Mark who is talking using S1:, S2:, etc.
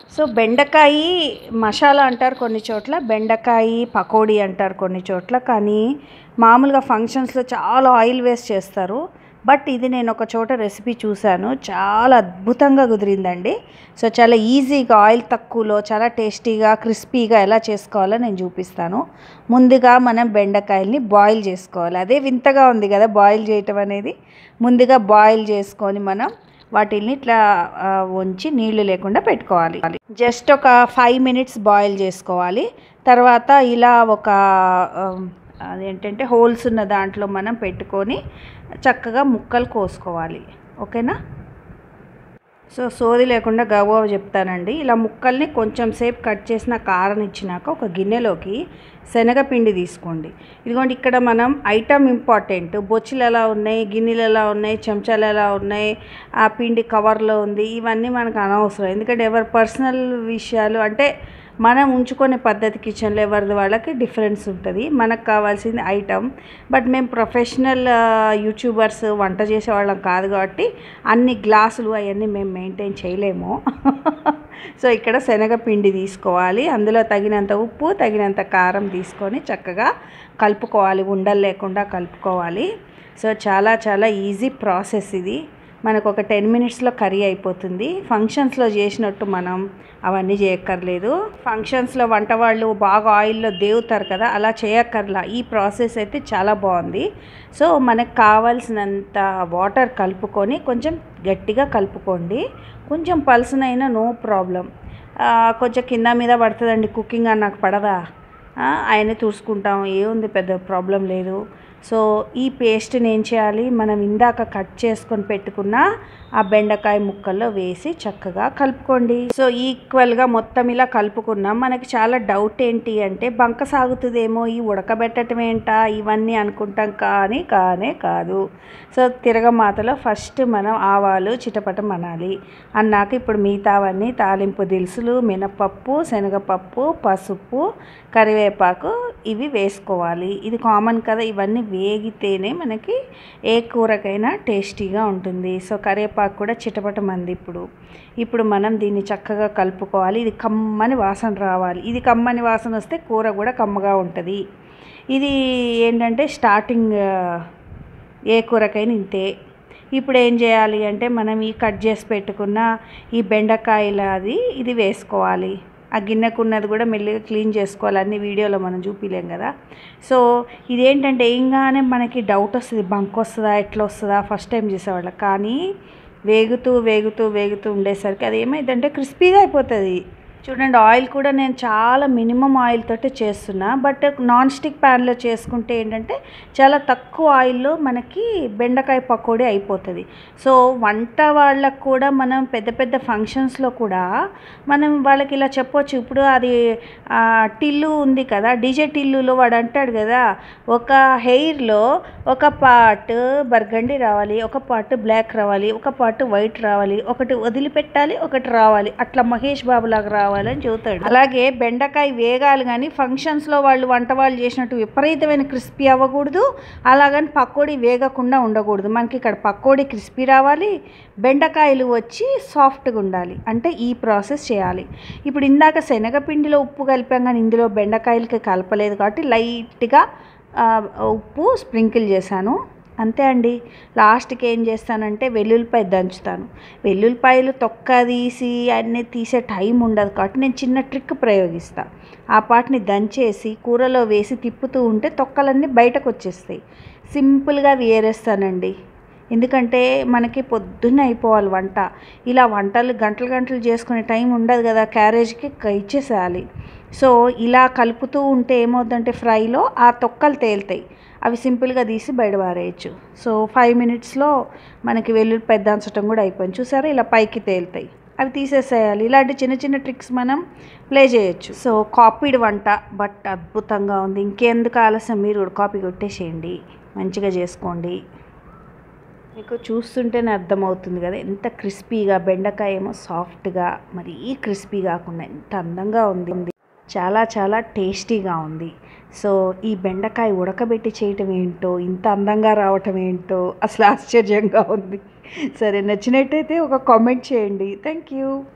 S1: so బెండకాయ మసాలా అంటారు కొన్ని చోట్ల బెండకాయ పకోడీ అంటారు కొన్ని చోట్ల కానీ మామూలుగా ఫంక్షన్స్లో చాలా ఆయిల్ వేస్ట్ చేస్తారు బట్ ఇది నేను ఒక చోట రెసిపీ చూశాను చాలా అద్భుతంగా కుదిరిందండి సో చాలా ఈజీగా ఆయిల్ తక్కువలో చాలా టేస్టీగా క్రిస్పీగా ఎలా చేసుకోవాలో నేను చూపిస్తాను ముందుగా మనం బెండకాయల్ని బాయిల్ చేసుకోవాలి అదే వింతగా ఉంది కదా బాయిల్ చేయటం అనేది ముందుగా బాయిల్ చేసుకొని మనం వాటిని ఇట్లా ఆ, ఉంచి నీళ్లు లేకుండా పెట్టుకోవాలి జస్ట్ ఒక ఫైవ్ మినిట్స్ బాయిల్ చేసుకోవాలి తర్వాత ఇలా ఒక ఆ, అదేంటంటే హోల్స్ ఉన్న దాంట్లో మనం పెట్టుకొని చక్కగా ముక్కలు కోసుకోవాలి ఓకేనా సో సోది లేకుండా గవ్వ చెప్తానండి ఇలా ముక్కల్ని కొంచెం సేపు కట్ చేసిన కారం ఇచ్చినాక ఒక గిన్నెలోకి శనగపిండి తీసుకోండి ఇదిగోండి ఇక్కడ మనం ఐటమ్ ఇంపార్టెంట్ బొచ్చులు ఎలా ఉన్నాయి గిన్నెలు ఎలా ఉన్నాయి చెంచాలు ఎలా ఉన్నాయి ఆ పిండి కవర్లో ఉంది ఇవన్నీ మనకు అనవసరం ఎందుకంటే ఎవరి పర్సనల్ విషయాలు అంటే మనం ఉంచుకునే పద్ధతి కిచెన్లో ఎవరిది వాళ్ళకి డిఫరెన్స్ ఉంటుంది మనకు కావాల్సింది ఐటమ్ బట్ మేము ప్రొఫెషనల్ యూట్యూబర్స్ వంట చేసే వాళ్ళం కాదు కాబట్టి అన్ని గ్లాసులు అవన్నీ మేము మెయింటైన్ చేయలేము సో ఇక్కడ శనగపిండి తీసుకోవాలి అందులో తగినంత ఉప్పు తగినంత కారం తీసుకొని చక్కగా కలుపుకోవాలి ఉండలు లేకుండా కలుపుకోవాలి సో చాలా చాలా ఈజీ ప్రాసెస్ ఇది మనకు ఒక టెన్ మినిట్స్లో కర్రీ అయిపోతుంది ఫంక్షన్స్లో చేసినట్టు మనం అవన్నీ చేయక్కర్లేదు ఫంక్షన్స్లో వంట వాళ్ళు బాగా ఆయిల్లో దేవుతారు కదా అలా చేయక్కర్లా ఈ ప్రాసెస్ అయితే చాలా బాగుంది సో మనకు కావాల్సినంత వాటర్ కలుపుకొని కొంచెం గట్టిగా కలుపుకోండి కొంచెం పల్సనైనా నో ప్రాబ్లం కొంచెం కింద మీద పడుతుందండి కుకింగ్ అని నాకు పడదా ఆ, ఆయనే చూసుకుంటాం ఏముంది పెద్ద ప్రాబ్లం లేదు సో ఈ పేస్ట్ని ఏం చేయాలి మనం ఇందాక కట్ చేసుకొని పెట్టుకున్న ఆ బెండకాయ ముక్కల్లో వేసి చక్కగా కలుపుకోండి సో ఈక్వల్గా మొత్తం ఇలా కలుపుకున్నాం మనకి చాలా డౌట్ ఏంటి అంటే బంక సాగుతుందేమో ఈ ఉడకబెట్టడం ఏంటా ఇవన్నీ అనుకుంటాం కానీ కానే కాదు సో తిరగమాతలో ఫస్ట్ మనం ఆవాలు చిటపటం అనాలి అన్నాక ఇప్పుడు మిగతావన్నీ తాలింపు దినుసులు మినపప్పు శనగపప్పు పసుపు కరివేపాకు ఇవి వేసుకోవాలి ఇది కామన్ కదా ఇవన్నీ వేగితేనే మనకి ఏ కూరకైనా టేస్టీగా ఉంటుంది సో కరివేపాకు కూడా చిటపటమంది ఇప్పుడు ఇప్పుడు మనం దీన్ని చక్కగా కలుపుకోవాలి ఇది కమ్మని వాసన రావాలి ఇది కమ్మని వాసన వస్తే కూర కూడా కమ్మగా ఉంటుంది ఇది ఏంటంటే స్టార్టింగ్ ఆ, ఏ కూరకైనా ఇంతే ఇప్పుడు ఏం చేయాలి అంటే మనం ఈ కట్ చేసి పెట్టుకున్న ఈ బెండకాయల అది ఇది వేసుకోవాలి ఆ గిన్నెకున్నది కూడా మెల్లిగా క్లీన్ చేసుకోవాలి అన్ని వీడియోలో మనం చూపిలేం కదా సో ఇదేంటంటే ఏంగానే మనకి డౌట్ వస్తుంది బంక్ వస్తుందా ఎట్లా వస్తుందా ఫస్ట్ టైం చేసేవాళ్ళకి కానీ వేగుతూ వేగుతూ వేగుతూ ఉండేసరికి అది ఏమైందంటే క్రిస్పీగా అయిపోతుంది చూడండి ఆయిల్ కూడా నేను చాలా మినిమం ఆయిల్ తోటే చేస్తున్నా బట్ నాన్ స్టిక్ ప్యాన్లో చేసుకుంటే ఏంటంటే చాలా తక్కువ ఆయిల్లో మనకి బెండకాయ పకోడీ అయిపోతుంది సో వంట వాళ్ళకు కూడా మనం పెద్ద పెద్ద ఫంక్షన్స్లో కూడా మనం వాళ్ళకి ఇలా చెప్పొచ్చు ఇప్పుడు అది ఆ, టిల్లు ఉంది కదా డీజే టిల్లులో వాడు అంటాడు కదా ఒక హెయిర్లో ఒక పార్ట్ బర్గండి రావాలి ఒక పార్ట్ బ్లాక్ రావాలి ఒక పార్ట్ వైట్ రావాలి ఒకటి వదిలిపెట్టాలి ఒకటి రావాలి అట్లా మహేష్ బాబు లాగా రావాలని చెబుతాడు అలాగే బెండకాయ వేగాలి కానీ ఫంక్షన్స్లో వాళ్ళు వంట వాళ్ళు చేసినట్టు విపరీతమైన క్రిస్పీ అవ్వకూడదు అలాగని పకోడీ వేగకుండా ఉండకూడదు మనకి ఇక్కడ పకోడీ క్రిస్పీ రావాలి బెండకాయలు వచ్చి సాఫ్ట్గా ఉండాలి అంటే ఈ ప్రాసెస్ చేయాలి ఇప్పుడు ఇందాక శనగపిండిలో ఉప్పు కలిపాం కానీ ఇందులో బెండకాయలకి కలపలేదు కాబట్టి లైట్గా ఆ, ఉప్పు స్ప్రింకిల్ చేశాను అంతే అండి లాస్ట్కి ఏం చేస్తానంటే వెల్లుల్లిపాయ దంచుతాను వెల్లుల్లిపాయలు తొక్క తీసి అన్నీ తీసే టైం ఉండదు కాబట్టి నేను చిన్న ట్రిక్ ప్రయోగిస్తాను ఆ పాటిని దంచేసి కూరలో వేసి తిప్పుతూ ఉంటే తొక్కలన్నీ బయటకు వచ్చేస్తాయి సింపుల్గా వేరేస్తానండి ఎందుకంటే మనకి పొద్దున్న అయిపోవాలి వంట ఇలా వంటలు గంటలు గంటలు చేసుకునే టైం ఉండదు కదా క్యారేజ్కి ఇచ్చేసేయాలి సో ఇలా కలుపుతూ ఉంటే ఏమవుతుందంటే ఫ్రైలో ఆ తొక్కలు తేలుతాయి అవి సింపుల్గా తీసి బయట పారేయచ్చు సో ఫైవ్ మినిట్స్లో మనకి వెల్లుల్లిపాయ దంచడం కూడా అయిపోయింది చూసారా ఇలా పైకి తేలుతాయి అవి తీసేసేయాలి ఇలాంటి చిన్న చిన్న ట్రిక్స్ మనం ప్లే చేయొచ్చు సో కాపీడ్ వంట బట్ అద్భుతంగా ఉంది ఇంకెందుకు ఆలస్యం మీరు కూడా కాపీ కొట్టేసేయండి మంచిగా చేసుకోండి మీకు చూస్తుంటేనే అర్థమవుతుంది కదా ఎంత క్రిస్పీగా బెండకాయ ఏమో సాఫ్ట్గా మరీ క్రిస్పీ కాకుండా ఎంత అందంగా ఉంది చాలా చాలా టేస్టీగా ఉంది సో ఈ బెండకాయ ఉడకబెట్టి చేయటం ఏంటో ఇంత అందంగా రావటం ఏంటో అసలు ఆశ్చర్యంగా ఉంది సరే నచ్చినట్టయితే ఒక కామెంట్ చేయండి థ్యాంక్ యూ